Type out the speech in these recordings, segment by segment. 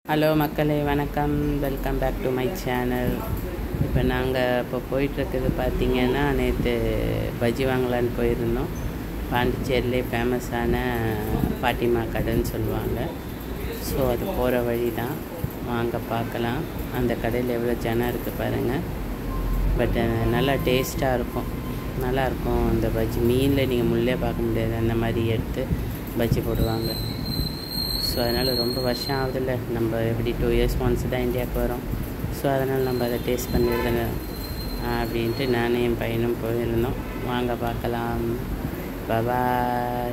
Hello மக்களே வணக்கம் welcome back to my channel இப்போ நாங்கள் இப்போ போயிட்டுருக்குது பார்த்தீங்கன்னா நேற்று பஜ்ஜி வாங்கலான்னு போயிருந்தோம் பாண்டிச்சேரியிலே ஃபேமஸான பாட்டிமா கடைன்னு சொல்லுவாங்க ஸோ அது போகிற வழி தான் வாங்க பார்க்கலாம் அந்த கடையில் எவ்வளோ ஜனம் இருக்குது பாருங்கள் பட் நல்லா டேஸ்ட்டாக இருக்கும் நல்லாயிருக்கும் அந்த பஜ்ஜி மீனில் நீங்கள் முள்ளே பார்க்க முடியாது அந்த மாதிரி எடுத்து பஜ்ஜி போடுவாங்க ஸோ அதனால் ரொம்ப வருஷம் ஆகுதில்ல நம்ம எப்படி டூ இயர்ஸ் ஒன்ஸ் தான் இந்தியாவுக்கு வரோம் ஸோ அதனால் நம்ம அதை டேஸ்ட் பண்ணிடுதுங்க அப்படின்ட்டு நானும் என் பையனும் போயிருந்தோம் வாங்க பார்க்கலாம் பபாய்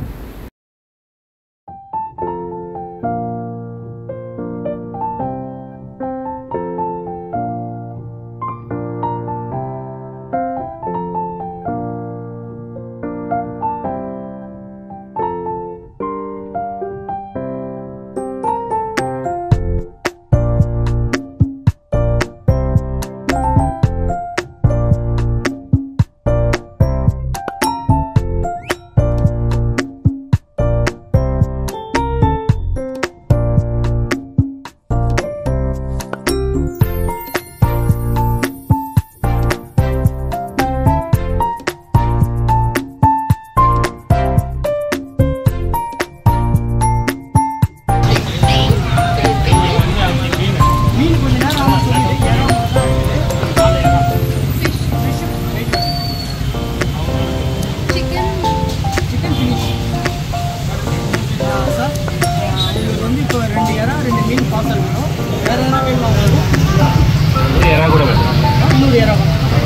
சார் உங்களுக்கு வந்து இப்போ ரெண்டு இறா ரெண்டு மீன் பார்சல் வேணும் வேறு எதனா வேணுமா ஒரு இறா கூட வேணும் இன்னொரு இறா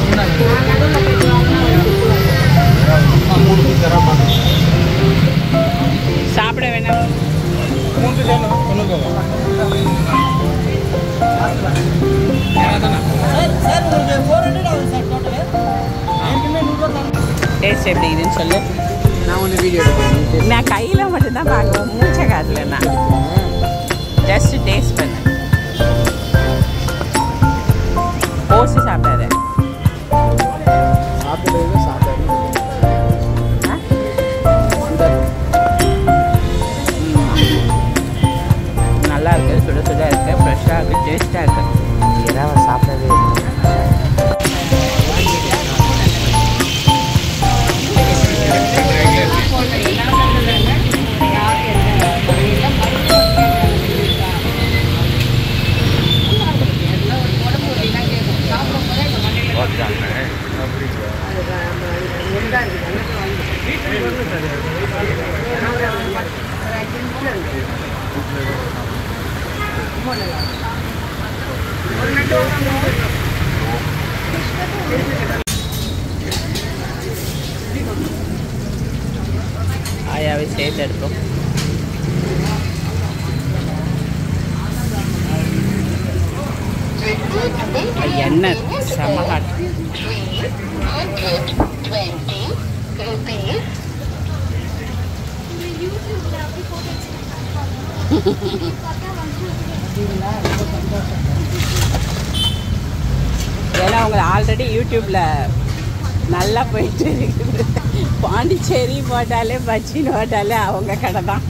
மூணு பீஸ் இறா பார்க்கணும் சாப்பிட வேணாம் மூணு பீஸ் வேணும் ஒன்று சார் சார் உங்களுக்கு ஃபோர் ஹண்ட்ரட் ஆகும் சார் டோட்டலு ஏற்கனவே நூறுரூவா தரணும் டேஸ்ட் எப்படி இதுன்னு சொல்லு நான் ஒன்று வீடியோ எடுப்பேன் நான் கையில் மட்டும்தான் பார்க்குவேன் மூச்சை காட்டல நான் ஜஸ்ட் டேஸ்ட் பண்ணு போஸ்ட் சாப்பிடாத சாப்பிடுறது சாப்பிடாது ஆ? நல்லா இருக்கு சுட சுட இருக்கு ஃப்ரெஷ்ஷாக இருக்கு டேஸ்ட்டாக இருக்கு இறாவை சாப்பிடவே இல்லை ஆயாவை சேர்த்து எடுப்போம் எண்ணெய் செம ஹாட் ஏன்னா அவங்க ஆல்ரெடி யூடியூப்பில் நல்லா போயிட்டு இருக்குது பாண்டிச்சேரி போட்டாலே பச்சின்னு போட்டாலே அவங்க கடை தான்